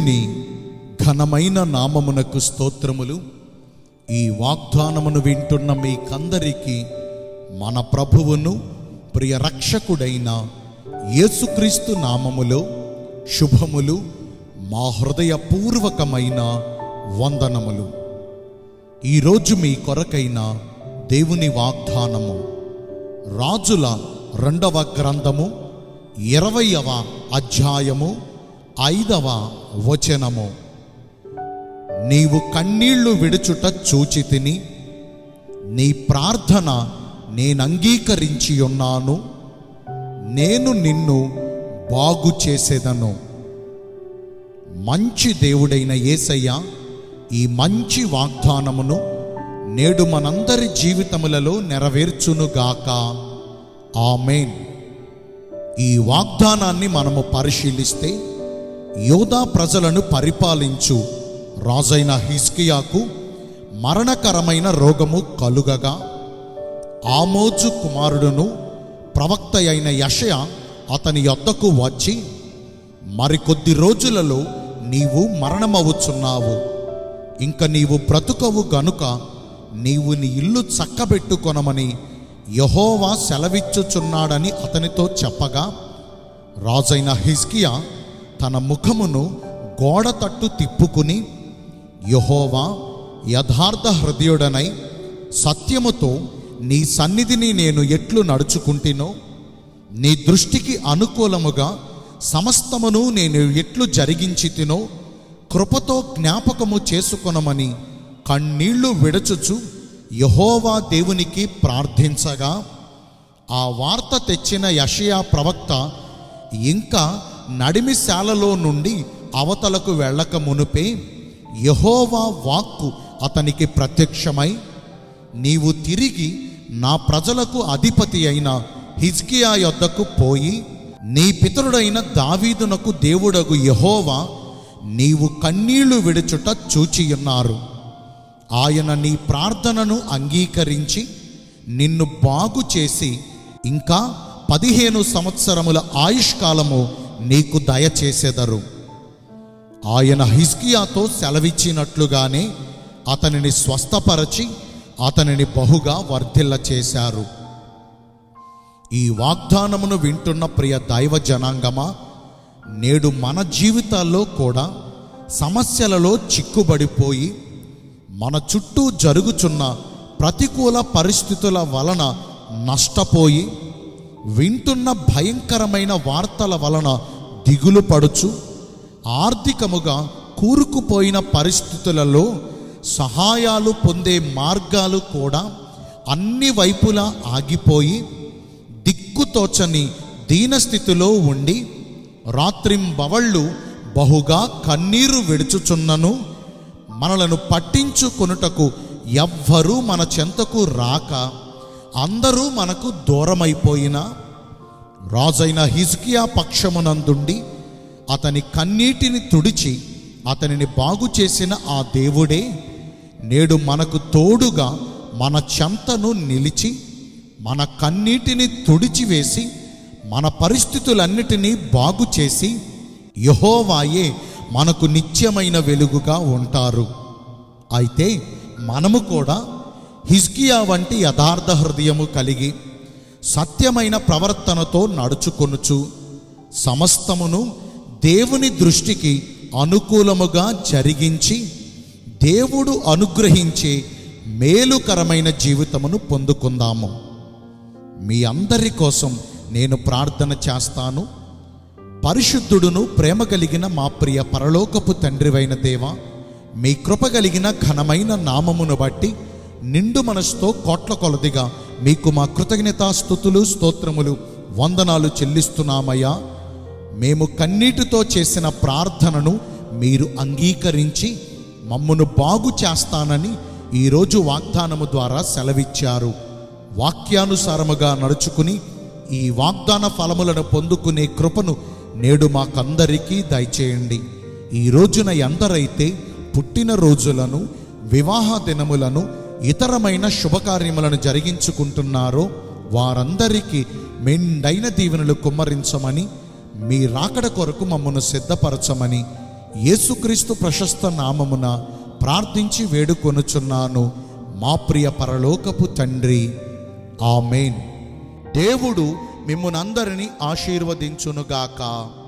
దేవుని ఘనమైన నామమునకు స్తోత్రములు ఈ వాగ్దానమును వింటున్న మీకందరికీ మన ప్రభువును ప్రియ రక్షకుడైన యేసుక్రీస్తు నామములో శుభములు మా హృదయపూర్వకమైన వందనములు ఈరోజు మీ కొరకైన దేవుని వాగ్దానము రాజుల రెండవ గ్రంథము ఇరవయవ అధ్యాయము ఐదవ వచనము నీవు కన్నీళ్లు విడుచుట చూచి తిని నీ ప్రార్థన నేను అంగీకరించి ఉన్నాను నేను నిన్ను బాగు చేసేదను మంచి దేవుడైన యేసయ్య ఈ మంచి వాగ్దానమును నేడు మనందరి జీవితములలో నెరవేర్చునుగాక ఆమెన్ ఈ వాగ్దానాన్ని మనము పరిశీలిస్తే యోధా ప్రజలను పరిపాలించు రాజైన హిస్కియాకు మరణకరమైన రోగము కలుగగా ఆమోజు కుమారుడును ప్రవక్త అయిన యషయ అతని యొద్దకు వచ్చి మరికొద్ది రోజులలో నీవు మరణమవుచున్నావు ఇంక నీవు బ్రతుకవు గనుక నీవు నీ ఇల్లు చక్కబెట్టుకొనమని యహోవా సెలవిచ్చుచున్నాడని అతనితో చెప్పగా రాజైన హిస్కియా తన ముఖమును గోడ తట్టు తిప్పుకుని యహోవా యథార్థ హృదయుడనై సత్యముతో నీ సన్నిధిని నేను ఎట్లు నడుచుకుంటినో నీ దృష్టికి అనుకూలముగా సమస్తమును నేను ఎట్లు జరిగించి తినో కృపతో జ్ఞాపకము చేసుకొనమని కన్నీళ్లు విడచుచు యహోవా దేవునికి ప్రార్థించగా ఆ వార్త తెచ్చిన యషయా ప్రవక్త ఇంకా నడిమిశాలలో నుండి అవతలకు వెళ్ళక మునుపే యహోవా వాక్కు అతనికి ప్రత్యక్షమై నీవు తిరిగి నా ప్రజలకు అధిపతి అయిన హిజ్కియా యొద్దకు పోయి నీ పితరుడైన దావీదునకు దేవుడగు యహోవా నీవు కన్నీళ్లు విడుచుట చూచియున్నారు ఆయన నీ ప్రార్థనను అంగీకరించి నిన్ను బాగు చేసి ఇంకా పదిహేను సంవత్సరముల ఆయుష్కాలము నీకు దయచేసెదరు ఆయన హిస్కియాతో సెలవిచ్చినట్లుగానే అతనిని స్వస్థపరచి అతనిని బహుగా వర్ధిల్ల చేశారు ఈ వాగ్దానమును వింటున్న ప్రియ దైవ జనాంగమా నేడు మన జీవితాల్లో కూడా సమస్యలలో చిక్కుబడిపోయి మన చుట్టూ జరుగుచున్న ప్రతికూల పరిస్థితుల వలన నష్టపోయి వింటున్న భయంకరమైన వార్తల వలన దిగులు పడుచు ఆర్థికముగా కూరుకుపోయిన పరిస్థితులలో సహాయాలు పొందే మార్గాలు కూడా అన్ని వైపులా ఆగిపోయి దిక్కుతోచని దీనస్థితిలో ఉండి రాత్రింబవళ్ళు బహుగా కన్నీరు విడుచుచున్నను మనలను పట్టించుకొనుటకు ఎవ్వరూ మన చెంతకు రాక అందరూ మనకు దూరమైపోయినా రాజైన హిజ్కియా పక్షమునందుండి అతని కన్నీటిని తుడిచి అతనిని బాగు చేసిన ఆ దేవుడే నేడు మనకు తోడుగా మన చెంతను నిలిచి మన కన్నీటిని తుడిచివేసి మన పరిస్థితులన్నిటినీ బాగు చేసి యహోవాయే మనకు నిత్యమైన వెలుగుగా ఉంటారు అయితే మనము కూడా హిజ్కియా వంటి యథార్థ హృదయము కలిగి సత్యమైన ప్రవర్తనతో నడుచుకొనుచు సమస్తమును దేవుని దృష్టికి అనుకూలముగా జరిగించి దేవుడు అనుగ్రహించే మేలుకరమైన జీవితమును పొందుకుందాము మీ అందరి కోసం నేను ప్రార్థన చేస్తాను పరిశుద్ధుడును ప్రేమ కలిగిన మా ప్రియ పరలోకపు తండ్రివైన దేవ మీ కృప కలిగిన ఘనమైన నామమును బట్టి నిండు మనసుతో కోట్ల కొలదిగా మీకు మా కృతజ్ఞతాస్థుతులు స్తోత్రములు వందనాలు చెల్లిస్తున్నామయ్యా మేము కన్నీటితో చేసిన ప్రార్థనను మీరు అంగీకరించి మమ్మను బాగు చేస్తానని ఈరోజు వాగ్దానము ద్వారా సెలవిచ్చారు వాక్యానుసారముగా నడుచుకుని ఈ వాగ్దాన ఫలములను పొందుకునే కృపను నేడు మాకందరికీ దయచేయండి ఈ రోజున ఎందరైతే పుట్టిన రోజులను వివాహ దినములను ఇతరమైన శుభకార్యములను జరిగించుకుంటున్నారో వారందరికీ మెండైన దీవెనలు కుమ్మరించమని మీ రాకడ కొరకు మమ్మను సిద్ధపరచమని యేసుక్రీస్తు ప్రశస్త నామమున ప్రార్థించి వేడుకొనుచున్నాను మా ప్రియ పరలోకపు తండ్రి ఆమెన్ దేవుడు మిమ్మునందరినీ ఆశీర్వదించునుగాక